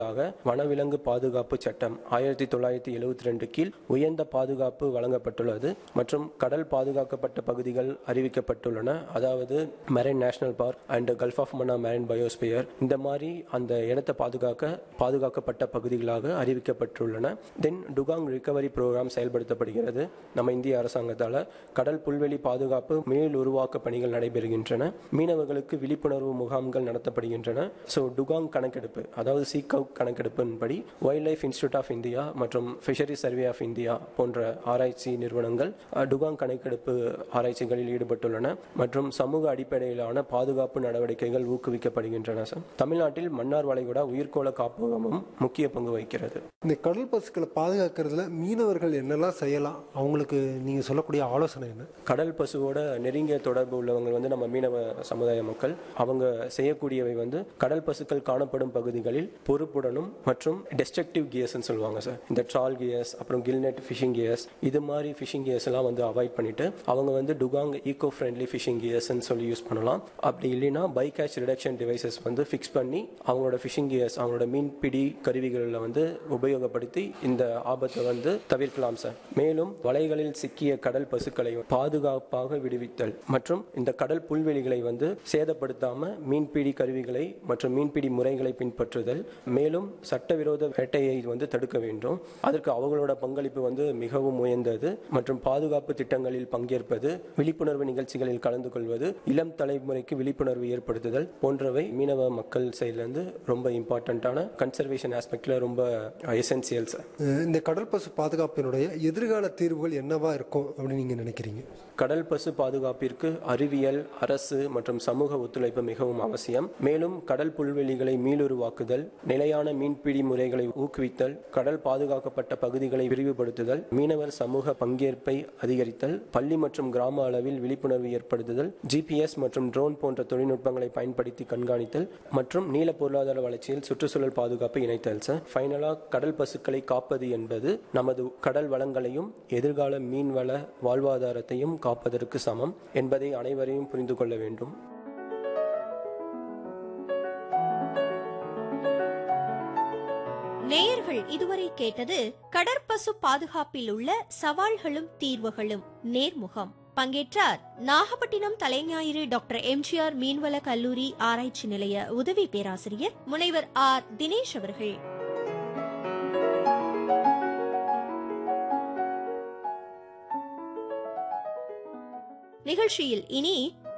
ஆக வனவிலங்கு பாதுகாப்பு சட்டம் ஆயிரத்தி தொள்ளாயிரத்தி எழுவத்தி ரெண்டு கீழ் உயர்ந்த பாதுகாப்பு வழங்கப்பட்டுள்ளது மற்றும் கடல் பாதுகாக்கப்பட்ட பகுதிகள் அறிவிக்கப்பட்டுள்ளன அதாவது marine national park and gulf of Mannar marine biosphere இந்த மாதிரி அந்த இடத்தை பாதுகாக்க பாதுகாக்கப்பட்ட பகுதிகளாக அறிவிக்கப்பட்டுள்ளன தென் டுகாங் ரிகவரி ப்ரோக்ராம் செயல்படுத்தப்படுகிறது நம்ம இந்திய அரசாங்கத்தால் கடல் புல்வெளி பாதுகாப்பு மீள் உருவாக்க பணிகள் நடைபெறுகின்றன மீனவர்களுக்கு விழிப்புணர்வு முகாம்கள் நடத்தப்படுகின்றன ஸோ டுகாங் கணக்கெடுப்பு அதாவது சீகவ் கணக்கெடுப்பின்படி wildlife institute of India மற்றும் ஃபிஷரி சர்வே ஆஃப் இந்தியா போன்ற ஆராய்ச்சி நிறுவனங்கள் அஹ், டுகாங் கணக்கெடுப்பு ஆராய்ச்சிகளில் ஈடுபட்டுள்ளன மற்றும் சமூக அடிப்படையிலான பாதுகாப்பு நடவடிக்கைகள் ஊக்குவிக்கப்படுகின்றன சார் தமிழ்நாட்டில் மன்னார் வளைகுடா உயிர்கோள காப்பகமும் முக்கிய பங்கு வகிக்கிறது இந்த கடல் பசுக்களை பாதுகாக்கிறதுல மீனவர்கள் என்னெல்லாம் செய்யலாம் அவங்களுக்கு நீங்கள் சொல்லக்கூடிய ஆலோசனை என்ன கடல் பசுவோட நெருங்கிய தொடர்பு உள்ளவங்க வந்து நம்ம மீனவ சமுதாய மக்கள் அவங்க செய்யக்கூடியவை வந்து கடல் பசுக்கள் காணப்படும் பகுதிகளில் பொறுப்புடனும் மற்றும் டெஸ்ட்ரக்டிவ் கியர்ஸ்னு சொல்லுவாங்க சார் இந்த ட்ரால் கியர்ஸ் அப்புறம் கில்நெட் ஃபிஷிங் கியர்ஸ் இது மாதிரி ஃபிஷிங் கியர்ஸ் எல்லாம் வந்து அவாய்ட் பண்ணிட்டு அவங்க வந்து டுகாங் ஈகோ ஃப்ரெண்ட்லி ஃபிஷிங் கியர்ஸ்னு சொல்லி யூஸ் பண்ணலாம் அப்படி இல்லைன்னா பை கேட்ச் ரிடக்ஷன் டிவைசஸ் வந்து ஃபிக்ஸ் பண்ணி அவங்களோட ஃபிஷிங் கியர்ஸ் அவங்களோட மீன்பிடி கருவிகளில் வந்து உபயோகப்படுத்தி இந்த ஆபத்தை வந்து தவிர்க்கலாம் சார் மேலும் வலைகளில் சிக்கிய கடல் பசுக்களை பாதுகாப்பாக விடுவித்தல் மற்றும் இந்த கடல் புல்வெளிகளை வந்து சேதப்படுத்தாம மீன்பிடி கருவிகளை மற்றும் மீன்பிடி முறைகளை பின்பற்றுதல் மேலும் சட்டவிரோத வேட்டையை வந்து தடுக்க வேண்டும் அதற்கு அவங்களோட பங்களிப்பு வந்து மிகவும் உயர்ந்தது மற்றும் பாதுகாப்பு திட்டங்களில் பங்கேற்பது விழிப்புணர்வு நிகழ்ச்சிகளில் கலந்து கொள்வது இளம் தலைமுறைக்கு விழிப்புணர்வு ஏற்படுத்துதல் போன்றவை மீனவ மக்கள் சைட்லேருந்து ரொம்ப இம்பார்ட்டண்ட்டான கன்சர்வேஷன் ஆஸ்பெக்ட்ல ரொம்ப எசென்சியல் சார் அஹ் இந்த கடல் பசு பாதுகாப்பினுடைய எதிர்கால தீர்வுகள் என்னவா இருக்கும் அப்படின்னு நீங்கள் நினைக்கிறீங்க கடல் பசு பாதுகாப்பிற்கு அறிவியல் அரசு மற்றும் சமூக ஒத்துழைப்பு மிகவும் அவசியம் மேலும் கடல் புல்வெளிகளை மீளுருவாக்குதல் நிலையான மீன்பிடி முறைகளை ஊக்குவித்தல் கடல் பாதுகாக்கப்பட்ட பகுதிகளை விரிவுபடுத்துதல் மீனவர் சமூக பங்கேற்பை அதிகரித்தல் பள்ளி மற்றும் கிராம அளவில் விழிப்புணர்வு ஏற்படுத்துதல் ஜிபிஎஸ் மற்றும் ட்ரோன் போன்ற தொழில்நுட்பங்களை பயன்படுத்தி கண்காணித்தல் மற்றும் நீல பொருளாதார வளர்ச்சியில் சுற்றுச்சூழல் பாதுகாப்பு இணைத்தல் சார் ஃபைனலாக கடல் பசுக்களை காப்பது என்பது நமது கடல் வளங்களையும் எதிர்கால மீன்வள வாழ்வாதாரத்தையும் காப்பதற்கு சமம் என்பதை அனைவரையும் புரிந்து கொள்ள வேண்டும் நேயர்கள் இதுவரை கேட்டது கடற்பசு பாதுகாப்பில் உள்ள சவால்களும் தீர்வுகளும் நேர்முகம் பங்கேற்றார் நாகப்பட்டினம் தலைஞாயிறு டாக்டர் எம்ஜிஆர் மீன்வள கல்லூரி ஆராய்ச்சி நிலைய உதவி பேராசிரியர் முனைவர் ஆர் தினேஷ் அவர்கள் நிகழ்ச்சியில் இனி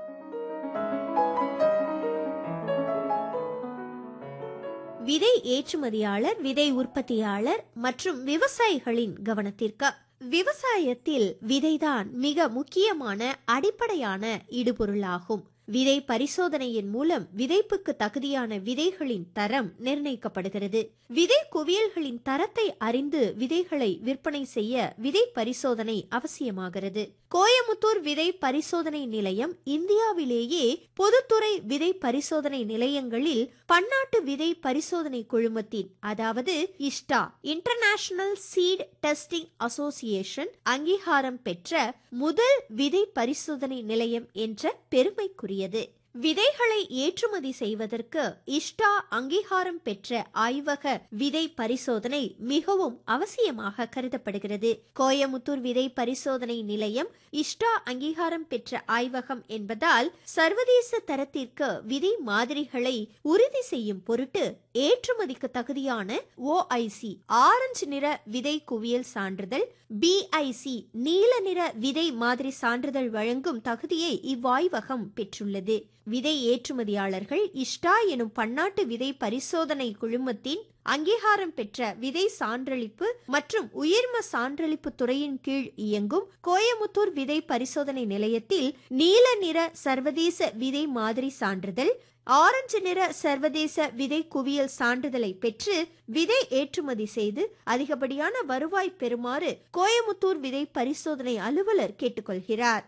விதை ஏற்றுமதியாளர் விதை உற்பத்தியாளர் மற்றும் விவசாயிகளின் கவனத்திற்கு விவசாயத்தில் விதைதான் மிக முக்கியமான அடிப்படையான இடுபொருளாகும் விதை பரிசோதனையின் மூலம் விதைப்புக்கு தகுதியான விதைகளின் தரம் நிர்ணயிக்கப்படுகிறது விதை குவியல்களின் தரத்தை அறிந்து விதைகளை விற்பனை செய்ய விதை பரிசோதனை அவசியமாகிறது கோயமுத்தூர் விதை பரிசோதனை நிலையம் இந்தியாவிலேயே பொதுத்துறை விதை பரிசோதனை நிலையங்களில் பன்னாட்டு விதை பரிசோதனை குழுமத்தின் அதாவது ISTA international seed testing association அங்கீகாரம் பெற்ற முதல் விதை பரிசோதனை நிலையம் என்ற பெருமைக்குரியது விதைகளை ஏற்றுமதி செய்வதற்கு இஷ்டா அங்கீகாரம் பெற்ற ஆய்வக விதை பரிசோதனை மிகவும் அவசியமாக கருதப்படுகிறது கோயமுத்தூர் விதை பரிசோதனை நிலையம் இஷ்டா அங்கீகாரம் பெற்ற ஆய்வகம் என்பதால் சர்வதேச தரத்திற்கு விதை மாதிரிகளை உறுதி செய்யும் பொருட்டு ஏற்றுமதிக்கு தகுதியான ஓஐசி ஆரஞ்சு நிற விதை குவியல் சான்றிதழ் பிஐசி நீல நிற விதை மாதிரி சான்றிதழ் வழங்கும் தகுதியை இவ்வாய்வகம் பெற்றுள்ளது விதை ஏற்றுமதியாளர்கள் இஷ்டா எனும் பன்னாட்டு விதை பரிசோதனை குழுமத்தின் அங்கீகாரம் பெற்ற விதை சான்றளிப்பு மற்றும் உயிர்ம சான்றளிப்பு துறையின் கீழ் இயங்கும் கோயமுத்தூர் விதை பரிசோதனை நிலையத்தில் நீல நிற சர்வதேச விதை மாதிரி சான்றிதழ் ஆரஞ்சு நிற சர்வதேச விதை குவியல் சான்றிதழை பெற்று விதை ஏற்றுமதி செய்து அதிகப்படியான வருவாய் பெறுமாறு கோயமுத்தூர் விதை பரிசோதனை அலுவலர் கேட்டுக்கொள்கிறார்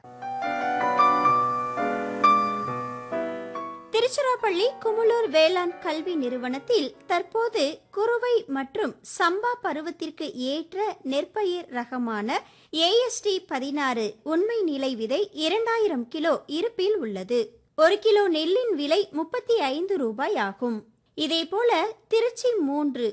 திருச்சிராப்பள்ளி குமுளூர் வேளாண் கல்வி நிறுவனத்தில் தற்போது குறுவை மற்றும் சம்பா பருவத்திற்கு ஏற்ற நெற்பயிர் ரகமான ஏஎஸ்டி பதினாறு உண்மை நிலை விதை இரண்டாயிரம் கிலோ இருப்பில் உள்ளது ஒரு கிலோ நெல்லின் விலை முப்பத்தி ஐந்து ரூபாய் ஆகும் இதேபோல திருச்சி மூன்று